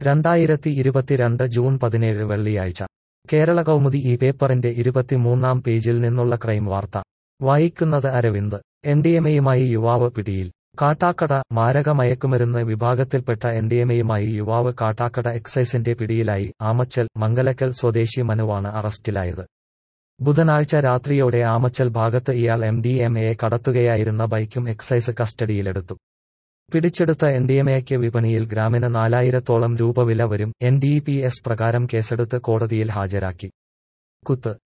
രണ്ടായിരത്തി ഇരുപത്തിരണ്ട് ജൂൺ പതിനേഴ് വെള്ളിയാഴ്ച കേരള കൗമുദി ഈ പേപ്പറിന്റെ ഇരുപത്തിമൂന്നാം പേജിൽ നിന്നുള്ള ക്രൈം വാർത്ത വായിക്കുന്നത് അരവിന്ദ് എൻഡിഎംഎയുമായി യുവാവ് പിടിയിൽ കാട്ടാക്കട മാരക മയക്കുമരുന്ന് വിഭാഗത്തിൽപ്പെട്ട എൻഡിഎംഎയുമായി യുവാവ് കാട്ടാക്കട എക്സൈസിന്റെ പിടിയിലായി ആമച്ചൽ മംഗലക്കൽ സ്വദേശി മനുവാണ് അറസ്റ്റിലായത് ബുധനാഴ്ച രാത്രിയോടെ ആമച്ചൽ ഭാഗത്ത് ഇയാൾ എംഡിഎംഎയെ കടത്തുകയായിരുന്ന ബൈക്കും എക്സൈസ് കസ്റ്റഡിയിലെടുത്തു പിടിച്ചെടുത്ത എൻഡിഎംഎയ്ക്ക് വിപണിയിൽ ഗ്രാമിന് നാലായിരത്തോളം രൂപ വില വരും എൻ ഡി പി എസ് പ്രകാരം കേസെടുത്ത് കോടതിയിൽ ഹാജരാക്കി കുത്ത്